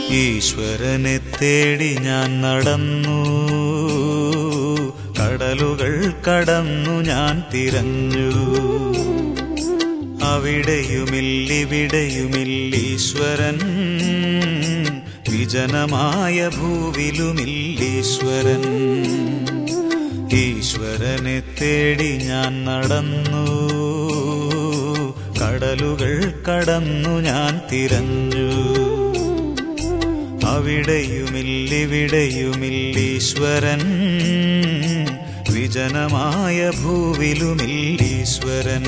ഈശ്വരനെ തേടി ഞാൻ നടന്നു കടലുകൾ കടന്നു ഞാൻ തിരഞ്ഞു അവിടെയുമില്ലിവിടെയുമില്ലീശ്വരൻ വിജനമായ ഭൂവിലുമില്ലീശ്വരൻ ഈശ്വരനെ തേടി ഞാൻ നടന്നു കടലുകൾ കടന്നു ഞാൻ തിരഞ്ഞു അവിടെയുമില്ലിവിടെയുമില്ലീശ്വരൻ വിജനമായ ഭൂവിലുമില്ലീശ്വരൻ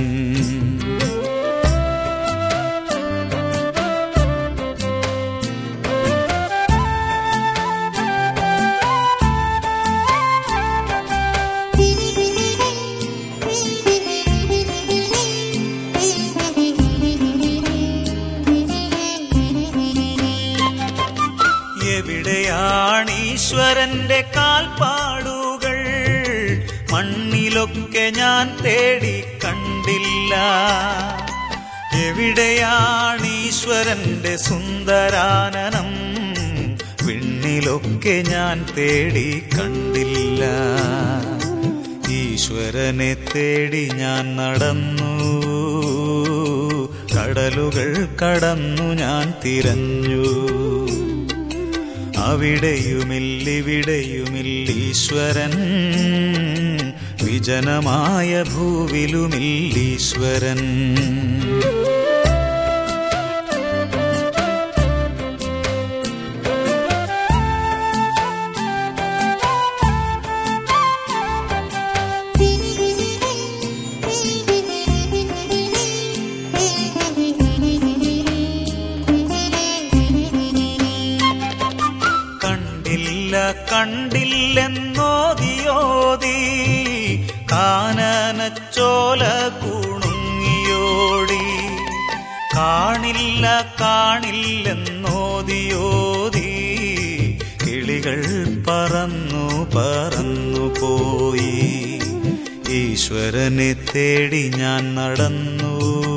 എവിടെയാണീശ്വരന്റെ കാൽപ്പാടുകൾ മണ്ണിലൊക്കെ ഞാൻ തേടി കണ്ടില്ല എവിടെയാണീശ്വരന്റെ സുന്ദരാനനം വിണ്ണിലൊക്കെ ഞാൻ തേടി കണ്ടില്ല ഈശ്വരനെ തേടി ഞാൻ നടന്നു കടലുകൾ കടന്നു ഞാൻ തിരഞ്ഞു അവിടെയുമില്ലിവിടെയുമില്ലീശ്വരൻ വിജനമായ ഭൂവിലുമില്ലീശ്വരൻ കണ്ടില്ല കണ്ടില്ലെന്നോതിയോതി കാനനച്ചോല കുണുങ്ങിയോടി കാണില്ല കാണില്ലെന്നോതിയോതി കിളികൾ പറന്നു പറന്നു പോയി ഈശ്വരനെ തേടി ഞാൻ നടന്നു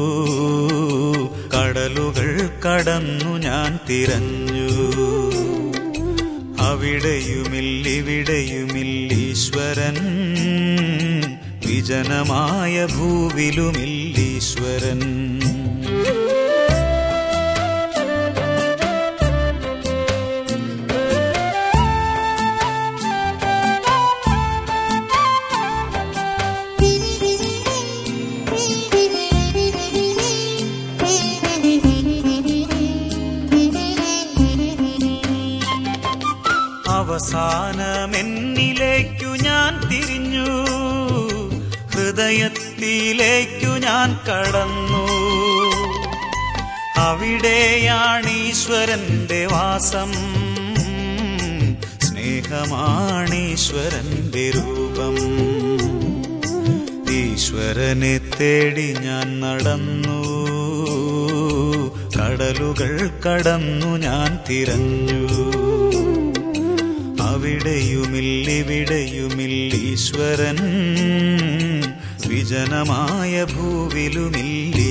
കടലുകൾ കടന്നു ഞാൻ തിരഞ്ഞു അവിടെയുമില്ലിവിടെയുമില്ലീശ്വരൻ വിജനമായ ഭൂവിലുമില്ലീശ്വരൻ അവസാനമെന്നിലേക്കു ഞാൻ തിരിഞ്ഞു ഹൃദയത്തിലേക്കു ഞാൻ കടന്നു അവിടെയാണീശ്വരന്റെ വാസം സ്നേഹമാണീശ്വരന്റെ രൂപം ഈശ്വരനെ തേടി ഞാൻ നടന്നു കടലുകൾ കടന്നു ഞാൻ തിരഞ്ഞു അവിടെയുമില്ലിവിടെയുമില്ലീശ്വരൻ വിജനമായ ഭൂവിലുമില്ലി